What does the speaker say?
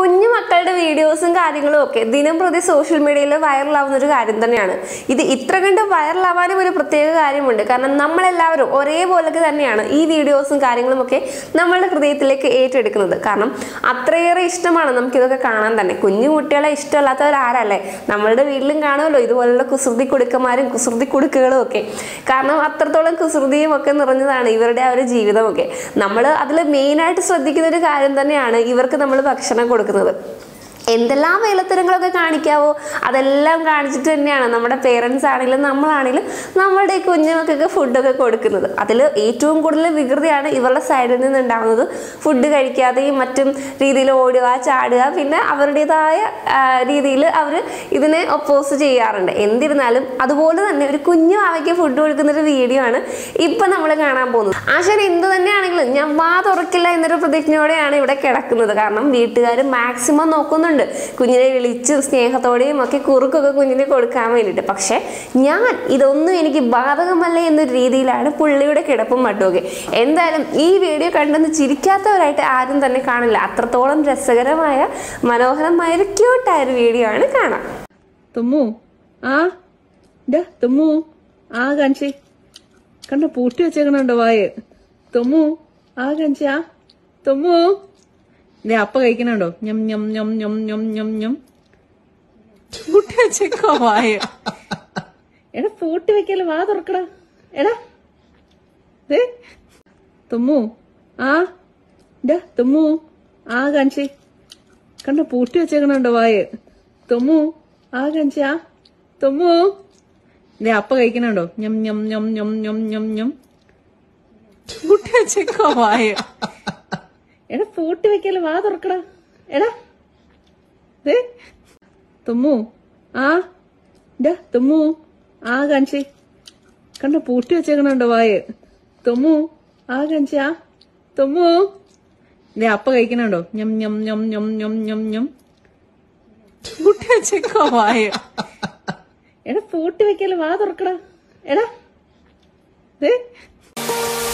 കുഞ്ഞു മക്കളുടെ വീഡിയോസും കാര്യങ്ങളും ഒക്കെ ദിനം പ്രതി സോഷ്യൽ മീഡിയയിൽ വൈറലാവുന്ന ഒരു കാര്യം തന്നെയാണ് ഇത് ഇത്ര കണ്ട് വൈറലാവാനും ഒരു പ്രത്യേക കാര്യമുണ്ട് കാരണം നമ്മളെല്ലാവരും ഒരേപോലൊക്കെ തന്നെയാണ് ഈ വീഡിയോസും കാര്യങ്ങളും ഒക്കെ നമ്മളുടെ ഹൃദയത്തിലേക്ക് ഏറ്റെടുക്കുന്നത് കാരണം അത്രയേറെ ഇഷ്ടമാണ് നമുക്കിതൊക്കെ കാണാൻ തന്നെ കുഞ്ഞു കുട്ടികളെ ഇഷ്ടമല്ലാത്തവരാരല്ലേ നമ്മളുടെ വീട്ടിലും കാണുമല്ലോ ഇതുപോലുള്ള കുസൃതി കുടുക്കന്മാരും കുസൃതി കുടുക്കുകളും ഒക്കെ കാരണം അത്രത്തോളം കുസൃതിയും ഒക്കെ നിറഞ്ഞതാണ് ഇവരുടെ ആ ഒരു ജീവിതമൊക്കെ നമ്മൾ അതിൽ മെയിനായിട്ട് ശ്രദ്ധിക്കുന്ന ഒരു കാര്യം തന്നെയാണ് ഇവർക്ക് നമ്മൾ ഭക്ഷണം കൊടുക്കുന്നത് എന്തെല്ലാം വേലത്തരങ്ങളൊക്കെ കാണിക്കാവോ അതെല്ലാം കാണിച്ചിട്ട് തന്നെയാണ് നമ്മുടെ പേരൻസ് ആണെങ്കിലും നമ്മളാണെങ്കിലും നമ്മുടെ ഈ കുഞ്ഞുമക്കൾക്ക് ഫുഡൊക്കെ കൊടുക്കുന്നത് അതിൽ ഏറ്റവും കൂടുതൽ വികൃതിയാണ് ഇവരുടെ സൈഡിൽ നിന്ന് ഉണ്ടാകുന്നത് ഫുഡ് കഴിക്കാതെയും മറ്റും രീതിയിൽ ഓടുക ചാടുക പിന്നെ അവരുടേതായ രീതിയിൽ അവർ ഇതിനെ ഒപ്പോസ് ചെയ്യാറുണ്ട് എന്നിരുന്നാലും അതുപോലെ തന്നെ ഒരു കുഞ്ഞു അവയ്ക്ക് ഫുഡ് കൊടുക്കുന്ന ഒരു വീഡിയോ ആണ് ഇപ്പം നമ്മൾ കാണാൻ പോകുന്നത് ആശാൻ എന്ത് തന്നെയാണെങ്കിലും ഞാൻ വാ തുറക്കില്ല എന്നൊരു പ്രതിജ്ഞയോടെയാണ് ഇവിടെ കിടക്കുന്നത് കാരണം വീട്ടുകാർ മാക്സിമം നോക്കുന്നുണ്ട് കുഞ്ഞിനെ വിളിച്ചും സ്നേഹത്തോടെയും ഒക്കെ കുറുക്കൊക്കെ കുഞ്ഞിനെ കൊടുക്കാൻ വേണ്ടിയിട്ട് പക്ഷേ ഞാൻ ഇതൊന്നും എനിക്ക് ബാധകമല്ല എന്നൊരു രീതിയിലാണ് പുള്ളിയുടെ കിടപ്പും മട്ടുമൊക്കെ എന്തായാലും ഈ വീഡിയോ കണ്ടെന്ന് ചിരിക്കാത്തവരായിട്ട് ആരും തന്നെ കാണില്ല അത്രത്തോളം രസകരമായ മനോഹരമായ ഒരു ക്യൂട്ടായ ഒരു വീഡിയോ ആണ് കാണാം തുമ്മു ആ ഡാ തുമ്മു ആ കാണിച്ചേ കണ്ട പൂട്ടി വെച്ചേക്കണുണ്ടോ വായ തുമ്മു ആ കാണിച്ചാ തുമ്മു ദേ അപ്പ കഴിക്കണുണ്ടോ ഞം ഞം ഞം ഞം ഞം ഞം ഞം പൂട്ടി വെച്ചേക്കോ വായ എടാ പൂട്ടി വെക്കല് വാ തുറക്കടാ എടാ ദേ തുമ്മു ആ ഡാ തുമ്മു ആ കാണിച്ചേ കണ്ട പൂട്ടി വെച്ചേക്കണുണ്ടോ വായ തുമ്മു ആ കാണിച്ചാ തുമ്മു ദേ അപ്പ കഴിക്കണുണ്ടോ ഞം ഞം ഞം ഞം ഞം ഞം ഞം പൂട്ടി വെച്ചേക്കോ വായ എടാ പൂട്ടി വെക്കല് വാ തുറക്കടാ എടാ ദേ തുമ്മു ആ ഡാ തുമ്മു ആ കാണിച്ചേ കണ്ട പൂട്ടി വെച്ചേക്കണുണ്ടോ വായ തുമ്മു ആ കാണിച്ചാ തുമ്മു ദേ അപ്പ കഴിക്കണുണ്ടോ ഞം ഞം ഞം ഞം ഞം ഞം ഞം പൂട്ടി വെച്ചേക്കോ വായ എടാ പൂട്ടി വെക്കല് വാ തുറക്കടാ എടാ ദേ